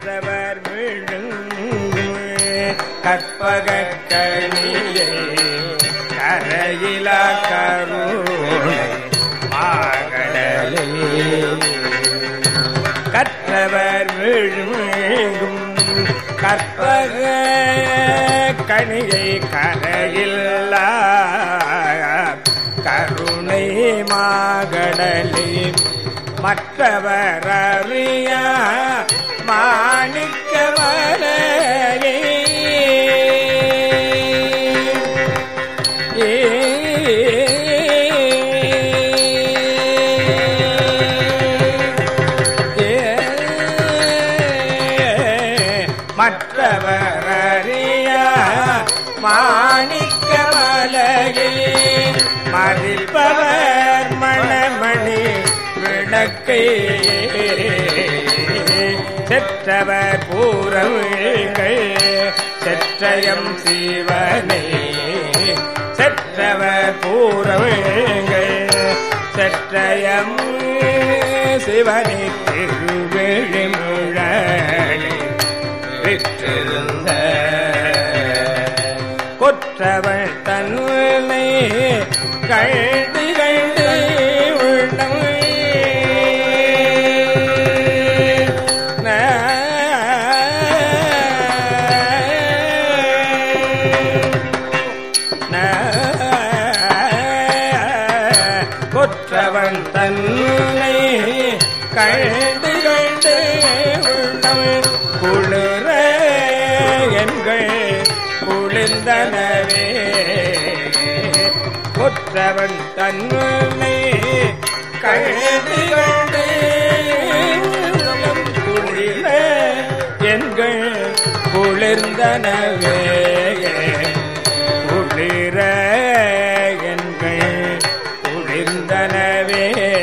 கற்றவர் விழுங்கு கற்பக கணியை கரையிலா கருணை மாகடலே கற்றவர் விழுங்கும் கற்பக கணியை கரையில்லா கருணை மாகடலே மற்றவர் அறிய மாணிக்க மலையே மற்றவர் அறிய மாணிக்க மலையே மதிப்பவர் மணமணி விளக்கை செற்றவர் பூரவிகள் செற்றயம் சிவனை செற்றவர் பூரவிகள் செற்றயம் சிவனை திருவிழிமுழலை விற்றிருந்த கொற்றவள் தன்னை கழ்ந்து கழ்ந்து உள்ளம் கொற்றவன் தன்னை கழ்ந்து கழ்ந்து உள்ளம் குளிர எங்கள் குளிர்ந்தனவே கொற்றவன் தன்னை கழ்ந்து கழ்ந்து உள்ளம் குளிர எங்கள் குளிர்ந்தனவே குளிர எங்கள் குளிர்ந்தனவே